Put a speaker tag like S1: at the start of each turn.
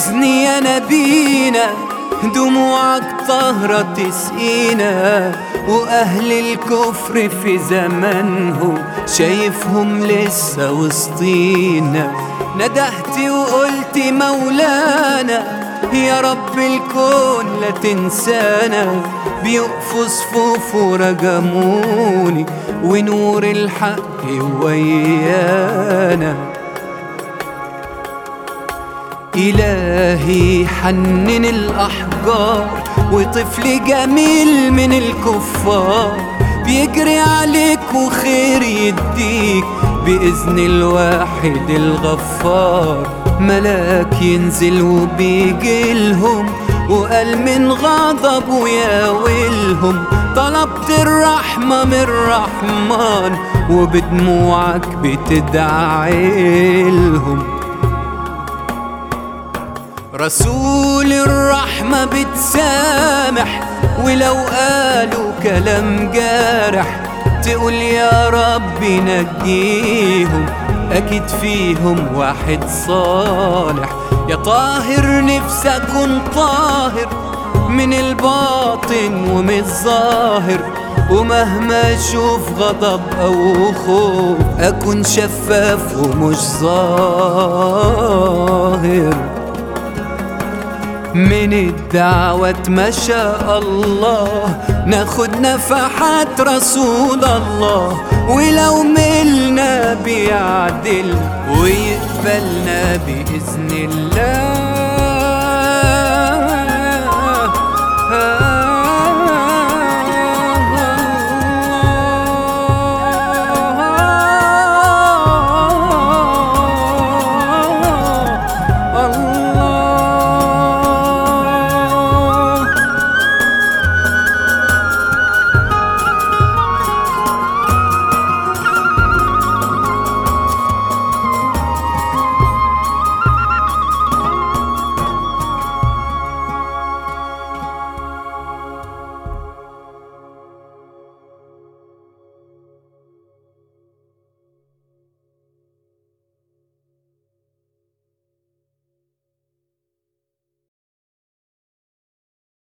S1: بإذني يا نبينا دموعك طهرة تسقينا وأهل الكفر في زمانهم شايفهم لسه وسطينا ندهت وقلت مولانا يا رب الكون لا تنسانا بيقفوا صفوف ورجموني ونور الحق ويانا إلهي حنن الأحجار وطفل جميل من الكفار بيجري عليك وخير يديك بإذن الواحد الغفار ملاك ينزل وبيجي لهم وقال من غضبه يا ويلهم طلبت الرحمة من الرحمن وبدموعك بتدعي لهم رسول الرحمة بتسامح ولو قالوا كلام جارح تقول يا رب نجيهم أكيد فيهم واحد صالح يا طاهر نفسي أكون طاهر من الباطن ومن الظاهر ومهما اشوف غضب او خوف اكون شفاف ومش ظاهر من الدعوة ما شاء الله ناخد نفحات رسول الله ولو ملنا بيعدل ويقبلنا بإذن الله